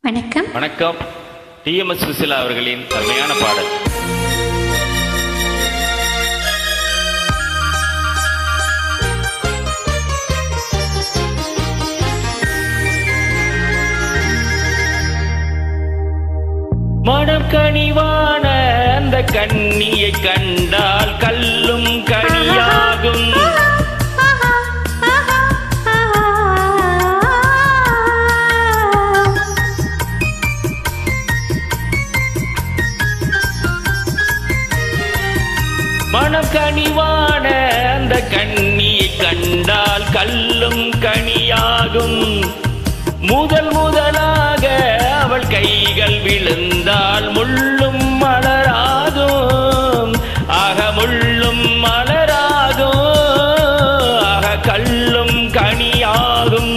வணக்கம் வணக்கம் டிஎம்எஸ் சுசிலா அவர்களின் அருமையான பாடல் மனம் கனிவான அந்த கண்ணியை கண்டால் கல்லும் கனியாகும் மனம் கனிவான அந்த கண்ணியை கண்டால் கல்லும் கனியாகும் முதல் முதலாக அவள் கைகள் விழுந்தால் முள்ளும் மலராகும் ஆக முள்ளும் மலராகும் ஆக கல்லும் கனியாகும்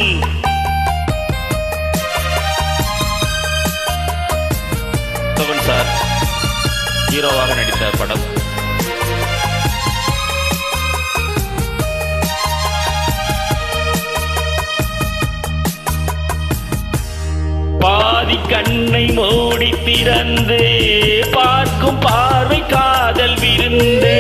கவன் சார் ஹீரோவாக நடித்த படம் பாதி கண்ணை மூடி திறந்து பார்க்கும் பார்வை காதல் விருந்து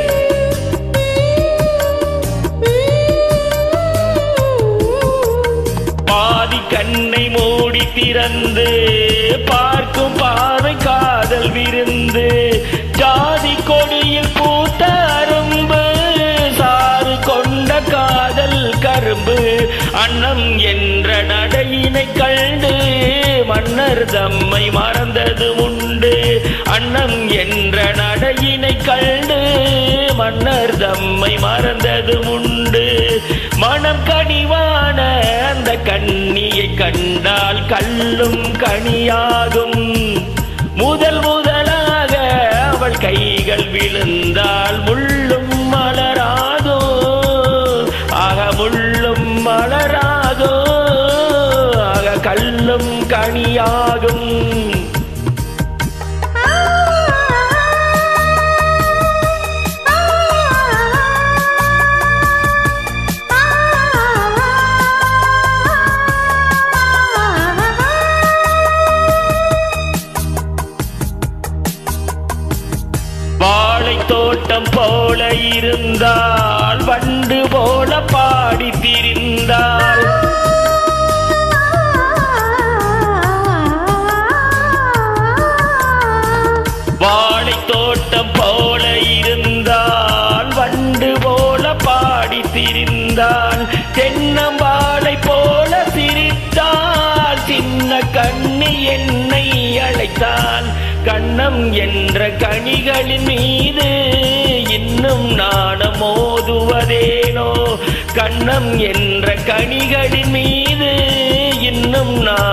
பாதி கண்ணை மூடி திறந்து பார்க்கும் பார்வை காதல் விருந்து ஜாதி கொடியில் பூத்த அரும்பு சாறு கொண்ட காதல் கரும்பு அன்னம் என்ற நடையினை கண்டு மன்னர் தம்மை மறந்தது உண்டு அன்னம் என்ற நடையினை கண்டு மன்னர் தம்மை மறந்தது உண்டு மனம் கனிவான அந்த கண்ணியை கண்டால் கல்லும் கனியாகும் முதல் முதலாக அவள் கைகள் விழுந்தால் முள்ளும் மலராதோ ஆக முள்ளும் மலராதோ ஆக கல்லும் கனியாகும் வாழை தோட்டம் போல இருந்தால் வண்டு போல பாடி திரிந்தாள் வாழை தோட்டம் போல இருந்தால் வண்டு போல பாடி திரிந்தாள் தென்னம்பாளை போல சிரித்தாள் சின்ன கண்ணி என்னை அழைத்தாள் கண்ணம் என்ற கனிகளின் மீது இன்னும் நாணம் மோதுவதேனோ கண்ணம் என்ற கனிகளின் மீது இன்னும் நான்